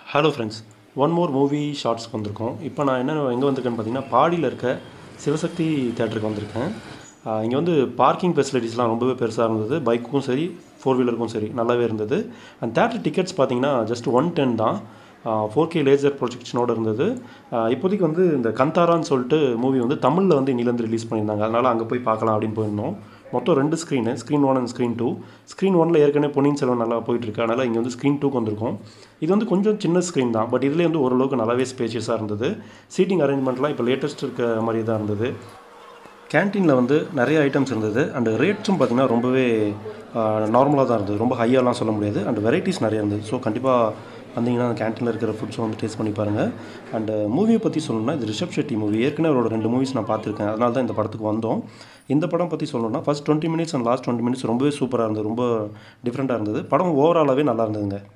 hello friends one more movie ஷார்ட்ஸ்க்கு வந்திருக்கோம் இப்போ நான் என்ன எங்கே வந்திருக்கேன்னு பார்த்தீங்கன்னா பாடியில் இருக்க சிவசக்தி தேட்டருக்கு வந்திருக்கேன் இங்கே வந்து பார்க்கிங் ஃபெசிலிட்டிஸ்லாம் ரொம்பவே பெருசாக இருந்தது பைக்கும் சரி ஃபோர் வீலருக்கும் சரி நல்லாவே இருந்தது அந்த தேட்டர் டிக்கெட்ஸ் பார்த்தீங்கன்னா ஜஸ்ட் ஒன் டென் தான் ஃபோர் கே லேசர் ப்ரொஜெக்ஷனோடு இருந்தது ஆஹ் இப்போதைக்கு வந்து இந்த கந்தாரான்னு சொல்லிட்டு மூவி வந்து தமிழில் வந்து இன்னிலேருந்து ரிலீஸ் பண்ணியிருந்தாங்க அதனால் அங்கே போய் பார்க்கலாம் அப்படின்னு போயிருந்தோம் மொத்தம் ரெண்டு screen screen one and screen two screen ஒனில் ஏற்கனவே பொன்னியின் செல்வன் நல்லா போயிட்டுருக்கு அதனால் இங்கே வந்து ஸ்க்ரீன் டூக்கு வந்திருக்கும் இது வந்து கொஞ்சம் சின்ன ஸ்க்ரீன் தான் பட் இதுலேயே வந்து ஓரளவுக்கு நல்லாவே ஸ்பேஷியஸாக இருந்தது சீட்டிங் அரேஞ்ச்மெண்ட்லாம் இப்போ லேட்டஸ்ட் இருக்க மாதிரி தான் இருந்தது கேன்டீனில் வந்து நிறைய ஐட்டம்ஸ் இருந்தது அண்ட் ரேட்ஸும் பார்த்திங்கன்னா ரொம்பவே நார்மலாக தான் இருந்தது ரொம்ப ஹையாலாம் சொல்ல முடியாது அண்ட் வெரைட்டிஸ் நிறைய இருந்தது ஸோ கண்டிப்பாக வந்தீங்கன்னா அந்த கேன்டீனில் இருக்கிற ஃபுட்ஸும் வந்து டேஸ்ட் பண்ணி பாருங்கள் அண்ட் மூவியை பற்றி சொல்லணும்னா இது ரிஷப் ஷெட்டி மூவி ஏற்கனவே அவரோட ரெண்டு மூவிஸ் நான் பார்த்துருக்கேன் அதனால தான் இந்த படத்துக்கு வந்தோம் இந்த படம் பற்றி சொல்லணும்னா first twenty minutes and last twenty minutes ரொம்பவே சூப்பராக இருந்தது ரொம்ப டிஃப்ரெண்ட்டாக இருந்தது படம் ஓவராலாகவே நல்லா இருந்ததுங்க